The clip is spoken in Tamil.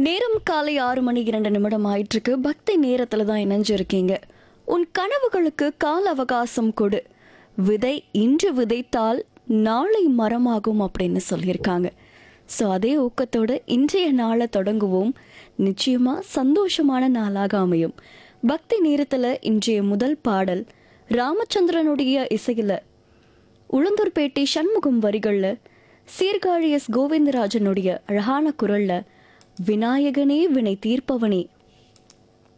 நேரம் காலை ஆறு மணி இரண்டு நிமிடம் ஆயிட்டிருக்கு பக்தி நேரத்துல தான் இணைஞ்சிருக்கீங்க உன் கனவுகளுக்கு கால அவகாசம் கொடு விதை இன்று விதைத்தால் நாளை மரமாகும் அப்படின்னு சொல்லியிருக்காங்க ஸோ அதே ஊக்கத்தோட இன்றைய நாளை தொடங்குவோம் நிச்சயமா சந்தோஷமான நாளாக அமையும் பக்தி நேரத்துல இன்றைய முதல் பாடல் ராமச்சந்திரனுடைய இசையில உளுந்தூர்பேட்டை சண்முகம் வரிகள்ல சீர்காழி எஸ் கோவிந்தராஜனுடைய அழகான குரல்ல விநாயகனே வினை தீர்ப்பவனே